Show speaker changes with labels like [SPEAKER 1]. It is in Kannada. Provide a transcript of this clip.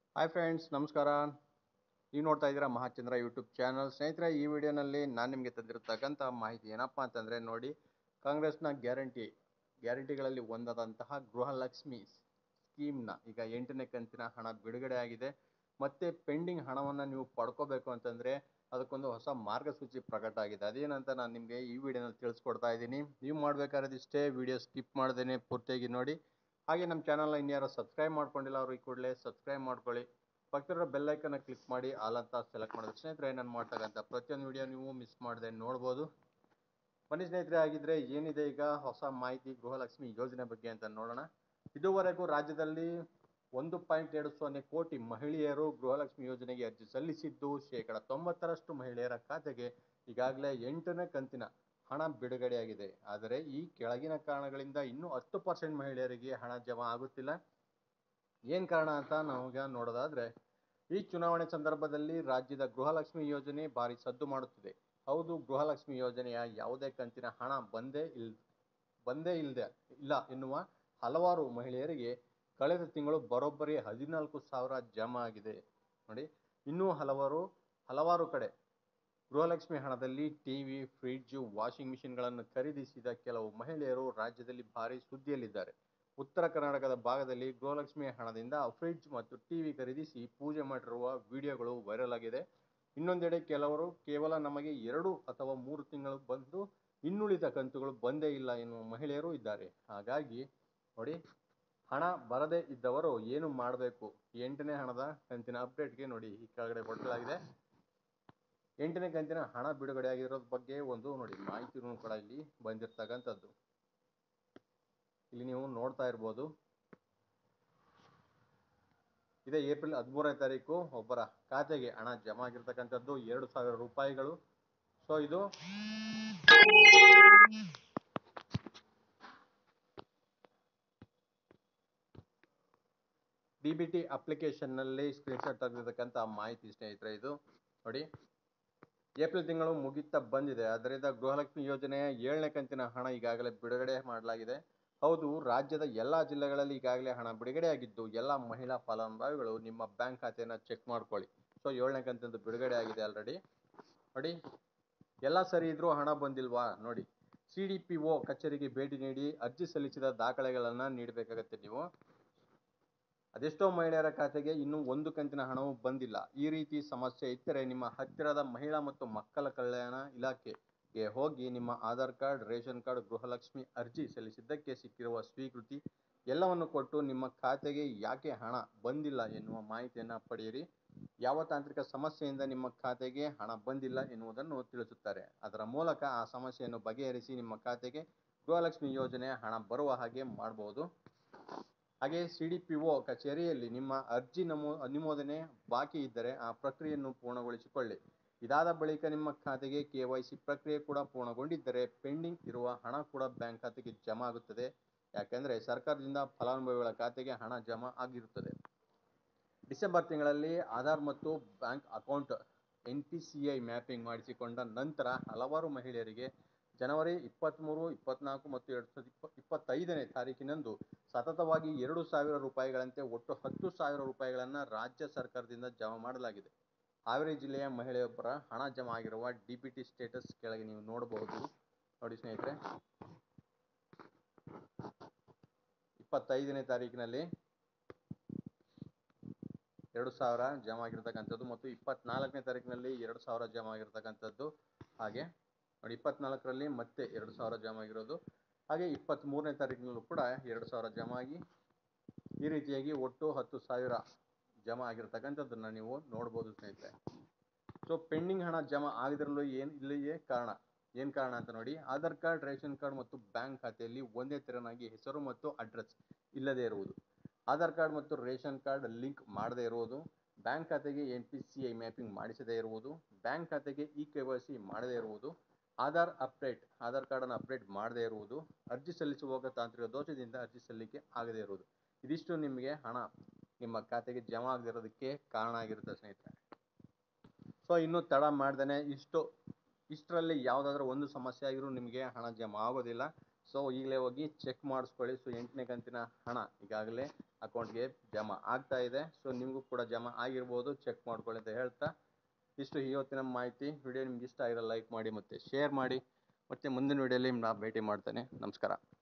[SPEAKER 1] ಹಾಯ್ ಫ್ರೆಂಡ್ಸ್ ನಮಸ್ಕಾರ ನೀವು ನೋಡ್ತಾ ಇದ್ದೀರಾ ಮಹಾಚಂದ್ರ ಯೂಟ್ಯೂಬ್ ಚಾನಲ್ ಸ್ನೇಹಿತರೆ ಈ ವಿಡಿಯೋನಲ್ಲಿ ನಾನು ನಿಮಗೆ ತಂದಿರತಕ್ಕಂಥ ಮಾಹಿತಿ ಏನಪ್ಪ ಅಂತಂದರೆ ನೋಡಿ ಕಾಂಗ್ರೆಸ್ನ ಗ್ಯಾರಂಟಿ ಗ್ಯಾರಂಟಿಗಳಲ್ಲಿ ಒಂದಾದಂತಹ ಗೃಹಲಕ್ಷ್ಮಿ ಸ್ಕೀಮ್ನ ಈಗ ಎಂಟನೇ ಕಂತಿನ ಹಣ ಬಿಡುಗಡೆ ಆಗಿದೆ ಮತ್ತೆ ಪೆಂಡಿಂಗ್ ಹಣವನ್ನು ನೀವು ಪಡ್ಕೋಬೇಕು ಅಂತಂದರೆ ಅದಕ್ಕೊಂದು ಹೊಸ ಮಾರ್ಗಸೂಚಿ ಪ್ರಕಟ ಆಗಿದೆ ಅದೇನಂತ ನಾನು ನಿಮಗೆ ಈ ವಿಡಿಯೋನಲ್ಲಿ ತಿಳಿಸ್ಕೊಡ್ತಾ ಇದ್ದೀನಿ ನೀವು ಮಾಡಬೇಕಾದ್ರೆ ಇಷ್ಟೇ ವಿಡಿಯೋ ಸ್ಕಿಪ್ ಮಾಡ್ದೇನೆ ಪೂರ್ತಿಯಾಗಿ ನೋಡಿ ಹಾಗೆ ನಮ್ಮ ಚಾನಲ್ನ ಇನ್ಯಾರು ಸಬ್ಸ್ಕ್ರೈಬ್ ಮಾಡ್ಕೊಂಡಿಲ್ಲ ಅವರು ಈ ಕೂಡಲೇ ಸಬ್ಸ್ಕ್ರೈಬ್ ಮಾಡ್ಕೊಳ್ಳಿ ಪಕ್ಕದಲ್ಲಿರೋ ಬೆಲ್ ಐಕನ್ನ ಕ್ಲಿಕ್ ಮಾಡಿ ಆಲ್ ಅಂತ ಸೆಲೆಕ್ಟ್ ಮಾಡಿದ್ರೆ ಸ್ನೇಹಿತರೆ ನಾನು ಮಾಡ್ತಕ್ಕಂಥ ಪ್ರತಿಯೊಂದು ವಿಡಿಯೋ ನೀವು ಮಿಸ್ ಮಾಡದೆ ನೋಡ್ಬೋದು ಬನ್ನಿ ಸ್ನೇಹಿತರೆ ಆಗಿದ್ರೆ ಏನಿದೆ ಈಗ ಹೊಸ ಮಾಹಿತಿ ಗೃಹಲಕ್ಷ್ಮಿ ಯೋಜನೆ ಬಗ್ಗೆ ಅಂತ ನೋಡೋಣ ಇದುವರೆಗೂ ರಾಜ್ಯದಲ್ಲಿ ಒಂದು ಪಾಯಿಂಟ್ ಎರಡು ಸೊನ್ನೆ ಕೋಟಿ ಮಹಿಳೆಯರು ಗೃಹಲಕ್ಷ್ಮಿ ಯೋಜನೆಗೆ ಅರ್ಜಿ ಸಲ್ಲಿಸಿದ್ದು ಶೇಕಡ ತೊಂಬತ್ತರಷ್ಟು ಮಹಿಳೆಯರ ಖಾತೆಗೆ ಈಗಾಗಲೇ ಎಂಟನೇ ಕಂತಿನ ಹಣ ಬಿಡುಗಡೆಯಾಗಿದೆ ಆದರೆ ಈ ಕೆಳಗಿನ ಕಾರಣಗಳಿಂದ ಇನ್ನೂ ಹತ್ತು ಪರ್ಸೆಂಟ್ ಮಹಿಳೆಯರಿಗೆ ಹಣ ಜಮಾ ಆಗುತ್ತಿಲ್ಲ ಏನು ಕಾರಣ ಅಂತ ನಾವೀಗ ನೋಡೋದಾದ್ರೆ ಈ ಚುನಾವಣೆ ಸಂದರ್ಭದಲ್ಲಿ ರಾಜ್ಯದ ಗೃಹಲಕ್ಷ್ಮಿ ಯೋಜನೆ ಭಾರಿ ಸದ್ದು ಮಾಡುತ್ತಿದೆ ಹೌದು ಗೃಹಲಕ್ಷ್ಮಿ ಯೋಜನೆಯ ಯಾವುದೇ ಕಂತಿನ ಹಣ ಬಂದೇ ಇಲ್ ಬಂದೇ ಇಲ್ಲದೆ ಇಲ್ಲ ಎನ್ನುವ ಹಲವಾರು ಮಹಿಳೆಯರಿಗೆ ಕಳೆದ ತಿಂಗಳು ಬರೋಬ್ಬರಿ ಹದಿನಾಲ್ಕು ಸಾವಿರ ಜಮಾ ಆಗಿದೆ ನೋಡಿ ಇನ್ನೂ ಹಲವಾರು ಹಲವಾರು ಕಡೆ ಗೃಹಲಕ್ಷ್ಮಿ ಹಣದಲ್ಲಿ ಟಿವಿ ಫ್ರಿಡ್ಜ್ ವಾಷಿಂಗ್ ಮಿಷಿನ್ಗಳನ್ನು ಖರೀದಿಸಿದ ಕೆಲವು ಮಹಿಳೆಯರು ರಾಜ್ಯದಲ್ಲಿ ಭಾರಿ ಸುದ್ದಿಯಲ್ಲಿದ್ದಾರೆ ಉತ್ತರ ಕರ್ನಾಟಕದ ಭಾಗದಲ್ಲಿ ಗೃಹಲಕ್ಷ್ಮಿ ಹಣದಿಂದ ಫ್ರಿಡ್ಜ್ ಮತ್ತು ಟಿವಿ ಖರೀದಿಸಿ ಪೂಜೆ ಮಾಡಿರುವ ವಿಡಿಯೋಗಳು ವೈರಲ್ ಆಗಿದೆ ಇನ್ನೊಂದೆಡೆ ಕೆಲವರು ಕೇವಲ ನಮಗೆ ಎರಡು ಅಥವಾ ಮೂರು ತಿಂಗಳು ಬಂದು ಇನ್ನುಳಿದ ಕಂತುಗಳು ಬಂದೇ ಇಲ್ಲ ಎನ್ನುವ ಮಹಿಳೆಯರು ಇದ್ದಾರೆ ಹಾಗಾಗಿ ನೋಡಿ ಹಣ ಬರದೇ ಇದ್ದವರು ಏನು ಮಾಡಬೇಕು ಎಂಟನೇ ಹಣದ ಕಂತಿನ ಅಪ್ಡೇಟ್ಗೆ ನೋಡಿ ಈ ಕೆಳಗಡೆ ಕೊಡಲಾಗಿದೆ ಎಂಟನೇ ಕಂತಿನ ಹಣ ಬಿಡುಗಡೆ ಆಗಿರೋದ್ರ ಬಗ್ಗೆ ಒಂದು ನೋಡಿ ಮಾಹಿತಿನೂ ಕೂಡ ಇಲ್ಲಿ ಬಂದಿರ್ತಕ್ಕಂಥದ್ದು ಇಲ್ಲಿ ನೀವು ನೋಡ್ತಾ ಇರ್ಬೋದು ಇದೇ ಏಪ್ರಿಲ್ ಹದಿಮೂರನೇ ತಾರೀಕು ಒಬ್ಬರ ಖಾತೆಗೆ ಹಣ ಜಮಾ ಆಗಿರ್ತಕ್ಕಂಥದ್ದು ಎರಡು ಸಾವಿರ ರೂಪಾಯಿಗಳು ಸೊ ಇದು ಡಿ ಬಿ ಟಿ ಅಪ್ಲಿಕೇಶನ್ನಲ್ಲಿ ಸ್ಕ್ರೀನ್ಶಾಟ್ ತೆಗೆದಿರ್ತಕ್ಕಂಥ ಮಾಹಿತಿ ಸ್ನೇಹಿತರೆ ಇದು ನೋಡಿ ಏಪ್ರಿಲ್ ತಿಂಗಳು ಮುಗಿತಾ ಬಂದಿದೆ ಅದರಿಂದ ಗೃಹಲಕ್ಷ್ಮಿ ಯೋಜನೆಯ ಏಳನೇ ಕಂತಿನ ಹಣ ಈಗಾಗಲೇ ಬಿಡುಗಡೆ ಮಾಡಲಾಗಿದೆ ಹೌದು ರಾಜ್ಯದ ಎಲ್ಲ ಜಿಲ್ಲೆಗಳಲ್ಲಿ ಈಗಾಗಲೇ ಹಣ ಬಿಡುಗಡೆಯಾಗಿದ್ದು ಎಲ್ಲ ಮಹಿಳಾ ಫಲಾನುಭವಿಗಳು ನಿಮ್ಮ ಬ್ಯಾಂಕ್ ಖಾತೆಯನ್ನು ಚೆಕ್ ಮಾಡ್ಕೊಳ್ಳಿ ಸೊ ಏಳನೇ ಕಂತಿಂದು ಬಿಡುಗಡೆ ಆಗಿದೆ ಆಲ್ರೆಡಿ ನೋಡಿ ಎಲ್ಲ ಸರಿ ಇದ್ರೂ ಹಣ ಬಂದಿಲ್ವಾ ನೋಡಿ ಸಿ ಡಿ ಪಿ ಒ ಕಚೇರಿಗೆ ಭೇಟಿ ನೀಡಿ ಅರ್ಜಿ ಸಲ್ಲಿಸಿದ ದಾಖಲೆಗಳನ್ನು ನೀಡಬೇಕಾಗತ್ತೆ ನೀವು ಅದೆಷ್ಟೋ ಮಹಿಳೆಯರ ಖಾತೆಗೆ ಇನ್ನೂ ಒಂದು ಕಂತಿನ ಹಣವೂ ಬಂದಿಲ್ಲ ಈ ರೀತಿ ಸಮಸ್ಯೆ ಇದ್ದರೆ ನಿಮ್ಮ ಹತ್ತಿರದ ಮಹಿಳಾ ಮತ್ತು ಮಕ್ಕಳ ಕಲ್ಯಾಣ ಇಲಾಖೆಗೆ ಹೋಗಿ ನಿಮ್ಮ Aadhaar card ration card Gruhalakshmi ಅರ್ಜಿ ಸಲ್ಲಿಸಿದ್ದಕ್ಕೆ ಸಿಕ್ಕಿರುವ ಸ್ವೀಕೃತಿ ಎಲ್ಲವನ್ನು ಕೊಟ್ಟು ನಿಮ್ಮ ಖಾತೆಗೆ ಯಾಕೆ ಹಣ ಬಂದಿಲ್ಲ ಎನ್ನುವ ಮಾಹಿತಿಯನ್ನು ಪಡೆಯಿರಿ ಯಾವ ತಾಂತ್ರಿಕ ಸಮಸ್ಯೆಯಿಂದ ನಿಮ್ಮ ಖಾತೆಗೆ ಹಣ ಬಂದಿಲ್ಲ ಎನ್ನುವುದನ್ನು ತಿಳಿಸುತ್ತಾರೆ ಅದರ ಮೂಲಕ ಆ ಸಮಸ್ಯೆಯನ್ನು ಬಗೆಹರಿಸಿ ನಿಮ್ಮ ಖಾತೆಗೆ ಗೃಹಲಕ್ಷ್ಮಿ ಯೋಜನೆಯ ಹಣ ಬರುವ ಹಾಗೆ ಮಾಡಬಹುದು ಹಾಗೆ ಸಿ ಡಿ ಪಿ ಒ ಕಚೇರಿಯಲ್ಲಿ ನಿಮ್ಮ ಅರ್ಜಿ ನಮೂ ಅನುಮೋದನೆ ಬಾಕಿ ಇದ್ದರೆ ಆ ಪ್ರಕ್ರಿಯೆಯನ್ನು ಪೂರ್ಣಗೊಳಿಸಿಕೊಳ್ಳಿ ಇದಾದ ಬಳಿಕ ನಿಮ್ಮ ಖಾತೆಗೆ ಕೆ ವೈ ಸಿ ಪ್ರಕ್ರಿಯೆ ಕೂಡ ಪೂರ್ಣಗೊಂಡಿದ್ದರೆ ಪೆಂಡಿಂಗ್ ಇರುವ ಹಣ ಕೂಡ ಬ್ಯಾಂಕ್ ಖಾತೆಗೆ ಜಮಾ ಆಗುತ್ತದೆ ಯಾಕೆಂದರೆ ಸರ್ಕಾರದಿಂದ ಫಲಾನುಭವಿಗಳ ಖಾತೆಗೆ ಹಣ ಜಮಾ ಆಗಿರುತ್ತದೆ ಡಿಸೆಂಬರ್ ತಿಂಗಳಲ್ಲಿ ಆಧಾರ್ ಮತ್ತು bank account N P C I mapping ಮಾಡಿಸಿಕೊಂಡ ನಂತರ ಹಲವಾರು ಮಹಿಳೆಯರಿಗೆ ಜನವರಿ ಇಪ್ಪತ್ತ್ಮೂರು ಇಪ್ಪತ್ನಾಲ್ಕು ಮತ್ತು ಎರಡು ಸಾವಿರದ ಇಪ್ಪ ಇಪ್ಪತ್ತೈದನೇ ತಾರೀಕಿನಂದು ಸತತವಾಗಿ ಎರಡು ಸಾವಿರ ರೂಪಾಯಿಗಳಂತೆ ಒಟ್ಟು ಹತ್ತು ಸಾವಿರ ರೂಪಾಯಿಗಳನ್ನು ರಾಜ್ಯ ಸರ್ಕಾರದಿಂದ ಜಮಾ ಮಾಡಲಾಗಿದೆ ಹಾವೇರಿ ಜಿಲ್ಲೆಯ ಮಹಿಳೆಯೊಬ್ಬರ ಹಣ ಜಮಾ ಆಗಿರುವ ಡಿ ಬಿ ಟಿ ಸ್ಟೇಟಸ್ ಕೆಳಗೆ ನೀವು ನೋಡಬಹುದು ನೋಡಿ ಸ್ನೇಹಿತರೆ ಇಪ್ಪತ್ತೈದನೇ ತಾರೀಕಿನಲ್ಲಿ ಎರಡು ಸಾವಿರ ಜಮಾ ಆಗಿರ್ತಕ್ಕಂಥದ್ದು ಮತ್ತು ಇಪ್ಪತ್ನಾಲ್ಕನೇ ತಾರೀಕಿನಲ್ಲಿ ಎರಡು ಸಾವಿರ ಜಮಾ ಆಗಿರ್ತಕ್ಕಂಥದ್ದು ಹಾಗೆ ನೋಡಿ ಇಪ್ಪತ್ನಾಲ್ಕರಲ್ಲಿ ಮತ್ತೆ ಎರಡು ಸಾವಿರ ಜಮಾ ಆಗಿರೋದು ಹಾಗೆ ಇಪ್ಪತ್ತ್ಮೂರನೇ ತಾರೀಕಿನಲ್ಲೂ ಕೂಡ ಎರಡು ಸಾವಿರ ಜಮಾ ಆಗಿ ಈ ರೀತಿಯಾಗಿ ಒಟ್ಟು ಹತ್ತು ಸಾವಿರ ಜಮಾ ಆಗಿರ್ತಕ್ಕಂಥದ್ದನ್ನು ನೀವು ನೋಡ್ಬೋದು ಸ್ನೇಹಿತರೆ ಸೊ ಪೆಂಡಿಂಗ್ ಹಣ ಜಮಾ ಆಗದಿರಲು ಏನು ಇಲ್ಲಿಯೇ ಕಾರಣ ಏನು ಕಾರಣ ಅಂತ ನೋಡಿ ಆಧಾರ್ ಕಾರ್ಡ್ ರೇಷನ್ ಕಾರ್ಡ್ ಮತ್ತು ಬ್ಯಾಂಕ್ ಖಾತೆಯಲ್ಲಿ ಒಂದೇ ತೆರನಾಗಿ ಹೆಸರು ಮತ್ತು ಅಡ್ರೆಸ್ ಇಲ್ಲದೇ ಇರುವುದು ಆಧಾರ್ ಕಾರ್ಡ್ ಮತ್ತು ರೇಷನ್ ಕಾರ್ಡ್ ಲಿಂಕ್ ಮಾಡದೇ ಇರುವುದು ಬ್ಯಾಂಕ್ ಖಾತೆಗೆ N P C I mapping ಮಾಡಿಸದೇ ಇರುವುದು ಬ್ಯಾಂಕ್ ಖಾತೆಗೆ ಇ ಕೆ ವೈ ಸಿ ಮಾಡದೇ ಇರುವುದು ಆಧಾರ್ ಅಪ್ಡೇಟ್ ಆಧಾರ್ ಕಾರ್ಡನ್ನು ಅಪ್ಡೇಟ್ ಮಾಡದೇ ಇರುವುದು ಅರ್ಜಿ ಸಲ್ಲಿಸುವಾಗ ತಾಂತ್ರಿಕ ದೋಷದಿಂದ ಅರ್ಜಿ ಸಲ್ಲಿಕೆ ಆಗದೇ ಇರುವುದು ಇದಿಷ್ಟು ನಿಮಗೆ ಹಣ ನಿಮ್ಮ ಖಾತೆಗೆ ಜಮಾ ಆಗದಿರೋದಕ್ಕೆ ಕಾರಣ ಆಗಿರುತ್ತೆ ಸ್ನೇಹಿತರೆ ಸೊ ಇನ್ನೂ ತಡ ಮಾಡ್ದೇ ಇಷ್ಟು ಇಷ್ಟರಲ್ಲಿ ಯಾವುದಾದ್ರೂ ಒಂದು ಸಮಸ್ಯೆ ಆಗಿರೂ ನಿಮಗೆ ಹಣ ಜಮಾ ಆಗೋದಿಲ್ಲ ಸೊ ಈಗಲೇ ಹೋಗಿ ಚೆಕ್ ಮಾಡಿಸ್ಕೊಳ್ಳಿ ಸೊ ಎಂಟನೇ ಕಂತಿನ ಹಣ ಈಗಾಗಲೇ ಅಕೌಂಟ್ಗೆ ಜಮಾ ಆಗ್ತಾ ಇದೆ ಸೊ ನಿಮಗೂ ಕೂಡ ಜಮಾ ಆಗಿರ್ಬೋದು ಚೆಕ್ ಮಾಡ್ಕೊಳ್ಳಿ ಅಂತ ಹೇಳ್ತಾ ಇಷ್ಟು ಇವತ್ತಿನ ಮಾಹಿತಿ ವಿಡಿಯೋ ನಿಮ್ಗೆ ಇಷ್ಟ ಆಗಿರೋ ಲೈಕ್ ಮಾಡಿ ಮತ್ತು ಶೇರ್ ಮಾಡಿ ಮತ್ತು ಮುಂದಿನ ವಿಡಿಯೋಲಿ ನಾ ಭೇಟಿ ಮಾಡ್ತೇನೆ ನಮಸ್ಕಾರ